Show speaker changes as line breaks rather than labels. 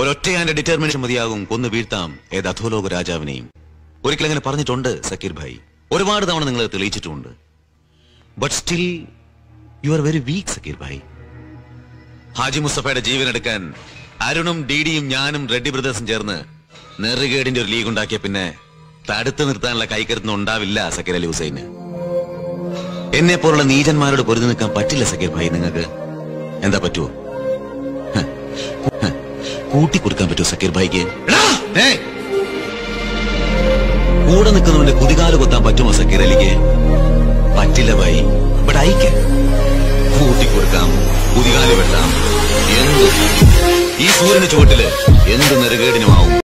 ഒരൊറ്റയാന്റെ determination മതിയാകും കൊന്നു വീഴ്ത്താം ഏത് അധോലോക രാജാവിനെയും ഒരിക്കൽ അങ്ങനെ പറഞ്ഞിട്ടുണ്ട് സക്കീർ ഭായി ഒരുപാട് തവണ നിങ്ങൾ തെളിയിച്ചിട്ടുമുണ്ട് but still you are very weak Zakir ഭായി ഹാജി മുസ്തഫയുടെ ജീവൻ എടുക്കാൻ അരുണും ഡിഡിയും ഞാനും റെഡ്ഡി ബ്രദേഴ്സും ചേർന്ന് നെറുകേടിന്റെ ഒരു ലീഗ് ഉണ്ടാക്കിയ പിന്നെ തടുത്തു നിർത്താനുള്ള കൈക്കരുത്തൊന്നും ഉണ്ടാവില്ല സക്കീർ അലി ഹുസൈന് എന്നെ പോലുള്ള നീചന്മാരോട് പൊരുതി നിൽക്കാൻ പറ്റില്ല സക്കീർ ഭായി നിങ്ങൾക്ക് എന്താ പറ്റുമോ ഹ, ഹ, കൂട്ടിക്കൊടുക്കാൻ പറ്റുമോ സക്കീർ ഭായിക്ക് ഏ? കൂടെ നിൽക്കുന്നവന്റെ കുതികാല് കൊത്താൻ പറ്റുമോ സക്കീർ അലിക്ക് പറ്റില്ല ഭായി ബട്ട് ഐക്യ കൂട്ടിക്കൊടുക്കാം കുതികാല് വെട്ടാം എന്ത് ഈ സൂര്യന് ചുവട്ടില് എന്ത് നെറുകേടിനുമാവും